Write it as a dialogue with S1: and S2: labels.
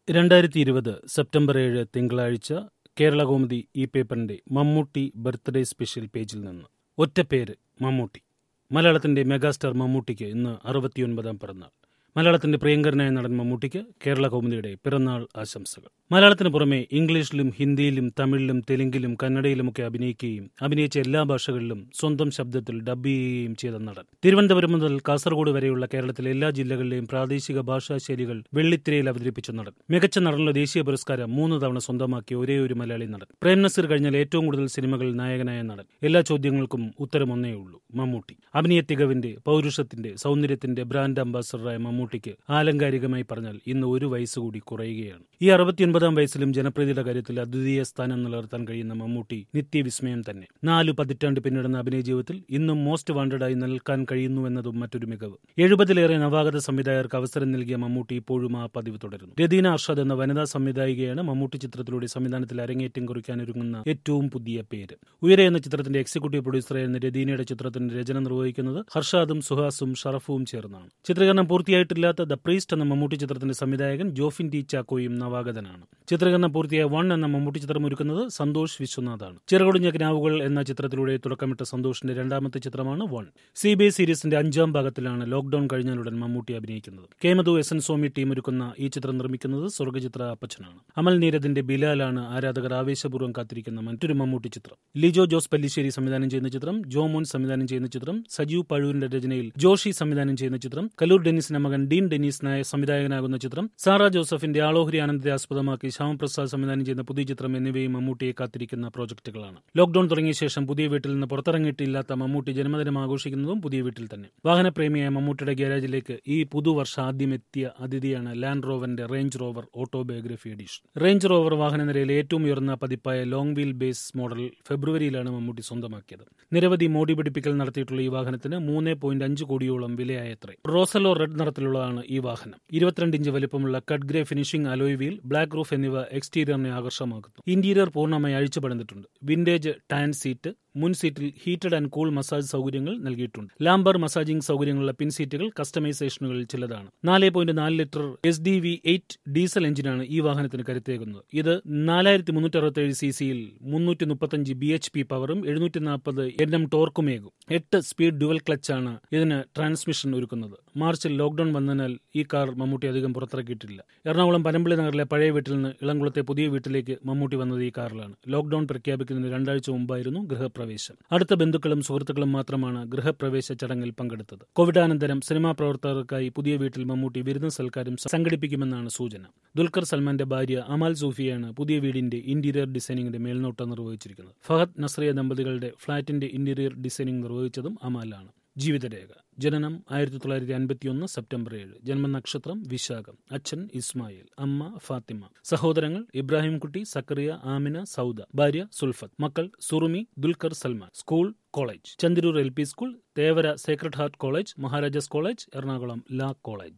S1: രണ്ടായിരത്തി ഇരുപത് സെപ്റ്റംബർ ഏഴ് തിങ്കളാഴ്ച കേരളകൗമുദി ഈ പേപ്പറിന്റെ മമ്മൂട്ടി ബർത്ത്ഡേ സ്പെഷ്യൽ പേജിൽ നിന്ന് ഒറ്റപ്പേര് മമ്മൂട്ടി മലയാളത്തിന്റെ മെഗാസ്റ്റാർ മമ്മൂട്ടിക്ക് ഇന്ന് അറുപത്തിയൊൻപതാം പിറന്നാൾ മലയാളത്തിന്റെ പ്രിയങ്കരനായ നടൻ മമ്മൂട്ടിക്ക് കേരള കൗമുദിയുടെ പിറന്നാൾ ആശംസകൾ മലയാളത്തിന് പുറമെ ഇംഗ്ലീഷിലും ഹിന്ദിയിലും തമിഴിലും തെലുങ്കിലും കന്നഡയിലുമൊക്കെ അഭിനയിക്കുകയും അഭിനയിച്ച എല്ലാ ഭാഷകളിലും സ്വന്തം ശബ്ദത്തിൽ ഡബ് ചെയ്യുകയും ചെയ്ത നടൻ തിരുവനന്തപുരം മുതൽ കാസർഗോഡ് വരെയുള്ള കേരളത്തിലെ എല്ലാ ജില്ലകളിലെയും പ്രാദേശിക ഭാഷാ ശൈലികൾ വെള്ളിത്തിരയിൽ അവതരിപ്പിച്ച നടൻ മികച്ച നടനുള്ള ദേശീയ പുരസ്കാരം മൂന്ന് തവണ സ്വന്തമാക്കിയ ഒരേ ഒരു മലയാളി നടൻ പ്രേം നസീർ കഴിഞ്ഞാൽ ഏറ്റവും കൂടുതൽ സിനിമകളിൽ നായകനായ നടൻ എല്ലാ ചോദ്യങ്ങൾക്കും ഉത്തരം ഒന്നേ ഉള്ളൂ മമ്മൂട്ടി അഭിനയ തികവിന്റെ പൗരുഷത്തിന്റെ സൗന്ദര്യത്തിന്റെ ബ്രാൻഡ് അംബാസഡറായ മമ്മൂട്ടിക്ക് ആലങ്കാരികമായി പറഞ്ഞാൽ ഇന്ന് ഒരു വയസ്സ് കൂടി കുറയുകയാണ് ഈ അറുപത്തിയൊൻപതാം വയസ്സിലും ജനപ്രീതിയുടെ കാര്യത്തിൽ അദ്വിതീയ സ്ഥാനം നിലനിർത്താൻ കഴിയുന്ന മമ്മൂട്ടി നിത്യവിസ്മയം തന്നെ നാല് പതിറ്റാണ്ട് പിന്നിടുന്ന അഭിനയ ജീവിതത്തിൽ ഇന്നും മോസ്റ്റ് വാണ്ടഡായി നിൽക്കാൻ കഴിയുന്നുവെന്നതും മറ്റൊരു മികവ് എഴുപതിലേറെ നവാഗത സംവിധായകർക്ക് അവസരം നൽകിയ മമ്മൂട്ടി ഇപ്പോഴും ആ പതിവ് തുടരുന്നു രതീന അർഷദ് എന്ന വനിതാ സംവിധായികയാണ് മമ്മൂട്ടി ചിത്രത്തിലൂടെ സംവിധാനത്തിൽ അരങ്ങേറ്റം കുറിക്കാൻ ഒരുങ്ങുന്ന ഏറ്റവും പുതിയ പേര് ഉയരെ എന്ന ചിത്രത്തിന്റെ എക്സിക്യൂട്ടീവ് പ്രൊഡ്യൂസറായിരുന്ന രതീനയുടെ ചിത്രത്തിന്റെ രചന നിർവഹിക്കുന്നത് ഹർഷാദും സുഹാസും ഷറഫും ചേർന്നാണ് ചിത്രീകരണം പൂർത്തിയായിട്ടില്ലാത്ത ദ പ്രീസ്റ്റ് എന്ന മമ്മൂട്ടി ചിത്രത്തിന്റെ സംവിധായകൻ ജോഫിൻ ടി ചാക്കോയും നവാഗതനാണ് ചിത്രീകരണം പൂർത്തിയായ വൺ എന്ന മമ്മൂട്ടി ചിത്രം ഒരുക്കുന്നത് സന്തോഷ് വിശ്വനാഥാണ് ചെറുകൊടിഞ്ഞ കിനാവുകൾ എന്ന ചിത്രത്തിലൂടെ തുടക്കമിട്ട സന്തോഷിന്റെ രണ്ടാമത്തെ ചിത്രമാണ് വൺ സി ബി സീരീസിന്റെ അഞ്ചാം ഭാഗത്തിലാണ് ലോക്ഡൌൺ കഴിഞ്ഞാലുടൻ മമ്മൂട്ടി അഭിനയിക്കുന്നത് കേമതു എസ് എൻ സ്വാമി ടീം ഒരുക്കുന്ന ഈ ചിത്രം നിർമ്മിക്കുന്നത് സ്വർഗചിത്ര അപ്പച്ചനാണ് അമൽ നീരദിന്റെ ബിലാലാണ് ആരാധകർ ആവേശപൂർവ്വം കാത്തിരിക്കുന്ന മറ്റൊരു മമ്മൂട്ടി ചിത്രം ലിജോ ജോസ് പല്ലിശ്ശേരി സംവിധാനം ചെയ്യുന്ന ചിത്രം ജോമോൻ സംവിധാനം ചെയ്യുന്ന ചിത്രം സജീവ് പഴൂരിന്റെ രചനയിൽ ജോഷി സംവിധാനം ചെയ്യുന്ന ചിത്രം കലൂർ ഡെന്നിസിന്റെ മകൻ ഡീൻ ഡെന്നീസ് നായ സംവിധായകനാകുന്ന ചിത്രം സാറ ജോസഫിന്റെ ആളോഹരി ആനന്ദത്തെ ആസ്പദമാക്കി ശ്യാമപ്രസാദ് സംവിധാനം ചെയ്യുന്ന പുതിയ ചിത്രം എന്നിവയും മമ്മൂട്ടിയെ കാത്തിരിക്കുന്ന പ്രോജക്ടുകളാണ് ലോക്ഡൌൺ തുടങ്ങിയ ശേഷം പുതിയ വീട്ടിൽ നിന്ന് പുറത്തിറങ്ങിയിട്ടില്ലാത്ത മമ്മൂട്ടി ജന്മദിനം ആഘോഷിക്കുന്നതും പുതിയ വീട്ടിൽ തന്നെ വാഹനപ്രേമിയായ മമ്മൂട്ടിയുടെ ഗ്യാരേജിലേക്ക് ഈ പുതുവർഷ ആദ്യം എത്തിയ അതിഥിയാണ് ലാൻഡ് റോവറിന്റെ Range Rover autobiography edition Range Rover വാഹന നിരയിലെ ഏറ്റവും ഉയർന്ന പതിപ്പായ ലോങ് വീൽ ബേസ് മോഡൽ ഫെബ്രുവരിയിലാണ് മമ്മൂട്ടി സ്വന്തമാക്കിയത് നിരവധി മോടി പിടിപ്പിക്കൽ നടത്തിയിട്ടുള്ള ഈ വാഹനത്തിന് മൂന്ന് പോയിന്റ് അഞ്ച് കോടിയോളം വിലയായത്രേ റോസലോ റെഡ് നിറത്തിലുള്ളതാണ് ഈ വാഹനം ഇരുപത്തിരണ്ട് ഇഞ്ച് വലിപ്പമുള്ള cut grey finishing alloy wheel black roof എന്നിവ എക്സ്റ്റീരിയറിനെ ആകർഷമാക്കുന്നു ഇന്റീരിയർ പൂർണ്ണമായി അഴിച്ചുപടന്നിട്ടുണ്ട് വിന്റേജ് ടാൻ സീറ്റ് മുൻ സീറ്റിൽ ഹീറ്റഡ് ആൻഡ് കൂൾ മസാജ് സൗകര്യങ്ങൾ നൽകിയിട്ടുണ്ട് ലാംബർ മസാജിംഗ് സൗകര്യങ്ങളുള്ള പിൻ സീറ്റുകൾ കസ്റ്റമൈസേഷനുകളിൽ ചിലതാണ് നാല് പോയിന്റ് നാല് litre S D V eight diesel എഞ്ചിനാണ് ഈ വാഹനത്തിന് കരുത്തേകുന്നത് ഇത് നാലായിരത്തി മുന്നൂറ്റി അറുപത്തേഴ് സി സിയിൽ മുന്നൂറ്റി മുപ്പത്തഞ്ച് ബി എച്ച് പി പവറും എഴുന്നൂറ്റി നാൽപ്പത് എൻ എം ടോർക്കുമേകും എട്ട് സ്പീഡ് ഡുവൽ ക്ലച്ചാണ് ഇതിന് ട്രാൻസ്മിഷൻ ഒരുക്കുന്നത് മാർച്ചിൽ ലോക്ഡൌൺ വന്നതിനാൽ ഈ കാർ മമ്മൂട്ടി അധികം പുറത്തിറക്കിയിട്ടില്ല എറണാകുളം പനമ്പള്ളി നഗറിലെ പഴയ വീട്ടിൽ നിന്ന് ഇളംകുളത്തെ പുതിയ വീട്ടിലേക്ക് മമ്മൂട്ടി വന്നത് ഈ കാറിലാണ് ലോക്ഡൌൺ പ്രഖ്യാപിക്കുന്നതിന് രണ്ടാഴ്ച മുമ്പായിരുന്നു ഗൃഹപ്രവേശം അടുത്ത ബന്ധുക്കളും സുഹൃത്തുക്കളും മാത്രമാണ് ഗൃഹപ്രവേശ ചടങ്ങിൽ പങ്കെടുത്തത് കോവിഡാനന്തരം സിനിമാ പ്രവർത്തകർക്കായി പുതിയ വീട്ടിൽ മമ്മൂട്ടി വിരുന്ന് സൽക്കാരം സംഘടിപ്പിക്കുമെന്നാണ് സൂചന ദുൽഖർ സൽമാന്റെ ഭാര്യ അമാൽ സൂഫിയാണ് പുതിയ വീടിന്റെ ഇന്റീരിയർ ഡിസൈനിങ്ങിന്റെ മേൽനോട്ടം നിർവഹിച്ചിരിക്കുന്നത് ഫഹദ് നസ്രിയ ദമ്പതികളുടെ ഫ്ളാറ്റിന്റെ ഇന്റീരിയർ ഡിസൈനിങ് നിർവഹിച്ചതും അമാലാണ് ജീവിതരേഖ ജനനം ആയിരത്തി തൊള്ളായിരത്തി അൻപത്തിയൊന്ന് സെപ്റ്റംബർ ഏഴ് ജന്മനക്ഷത്രം വിശാഖം അച്ഛൻ ഇസ്മായിൽ അമ്മ ഫാത്തിമ സഹോദരങ്ങൾ ഇബ്രാഹിംകുട്ടി സക്കറിയ ആമിന സൗദ ഭാര്യ സുൽഫത്ത് മക്കൾ Surumi Dulquer Salmaan school college Chandiroor L P school Thevara Sacred Heart college Maharaja's college Ernakulam law college